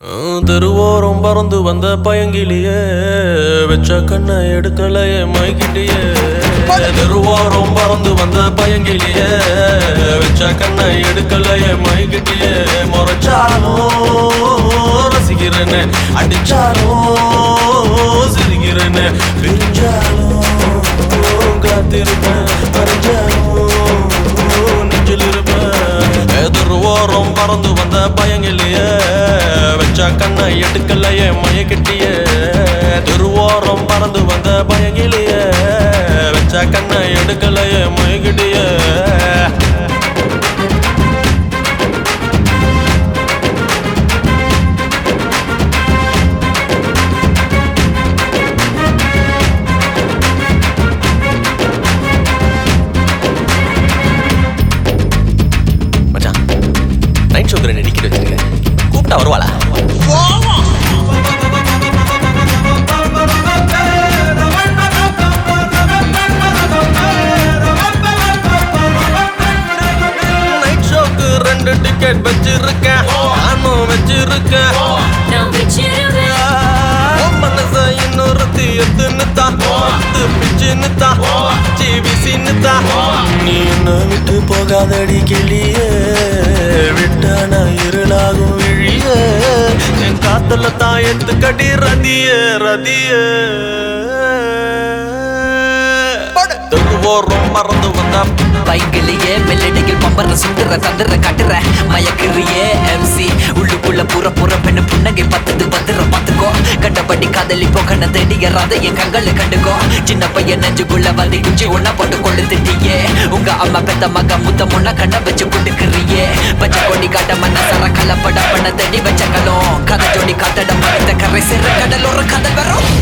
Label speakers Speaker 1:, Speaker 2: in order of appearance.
Speaker 1: தெருவோரம் பறந்து வந்த பயங்கிலியே வச்ச கண்ணை எடுக்கலையே மைக்கிட்டியே தெருவோரம் பறந்து வந்த பயங்கிலியே வச்ச கண்ணை எடுக்கலையே மைக்கிட்டியே முறைச்சாலும் ரசிக்கிறேன்னு அடிச்சாலும் சிரிக்கிறேன்னு பிரிஞ்சாலும் காத்திருப்பேன் மறைஞ்சாலும் நெஞ்சில் இருப்பேன் எதிர் ஓரம் பறந்து வந்த பயங்கிலேயே வச்ச கண்ணை எடுக்கலையே மயக்கிட்டியே திருவோரம் பறந்து வந்த பயங்கிலேயே வச்ச கண்ணை எடுக்கலையே மயக்கிட்டியே மச்சான் நைட் ஷோக்கு ரெண்டு டிக்கெட் வச்சிருக்கேன் கூப்பிட்டா வருவாளா நைட் ஷோக்கு ரெண்டு டிக்கெட் வச்சிருக்கேன் நானும் வச்சிருக்கேன்
Speaker 2: நான் வச்சிருவேன்
Speaker 1: உன் மனச இன்னொருத்தி எத்துன்னு தான் பத்து பிச்சுன்னு தான் ஜிபிசின்னு தான் நீ என்ன விட்டு போகாதடி கிளியே விட்டான இருளாகும் விழியே என் காத்துல தான் எத்துக்கடி ரதியே ரதியே தெருவோரம் மறந்து வந்த
Speaker 3: பைக்கிலேயே மெல்லடியில் பம்பர சுத்துற தந்துற கட்டுற மயக்கிறியே எம்சி உள்ளுக்குள்ள புற புற பெண்ணு புன்னகை பத்துது வந்துற பாத்துக்கோ கண்டபடி காதலி போகன தேடிய ராத என் கண்களை கண்டுக்கோ சின்ன பையன் நெஞ்சுக்குள்ள வந்து குச்சி ஒன்னா போட்டு கொண்டு திட்டியே உங்க அம்மா பெத்த மக முத்த முன்ன கண்ண வச்சு குண்டுக்கிறியே பச்சை கொடி காட்ட மன்ன சர கலப்பட பண்ண தேடி வச்ச கலம் கதை ஜோடி காத்தட மரத்த கரை சிற கடல் ஒரு கதை வரும்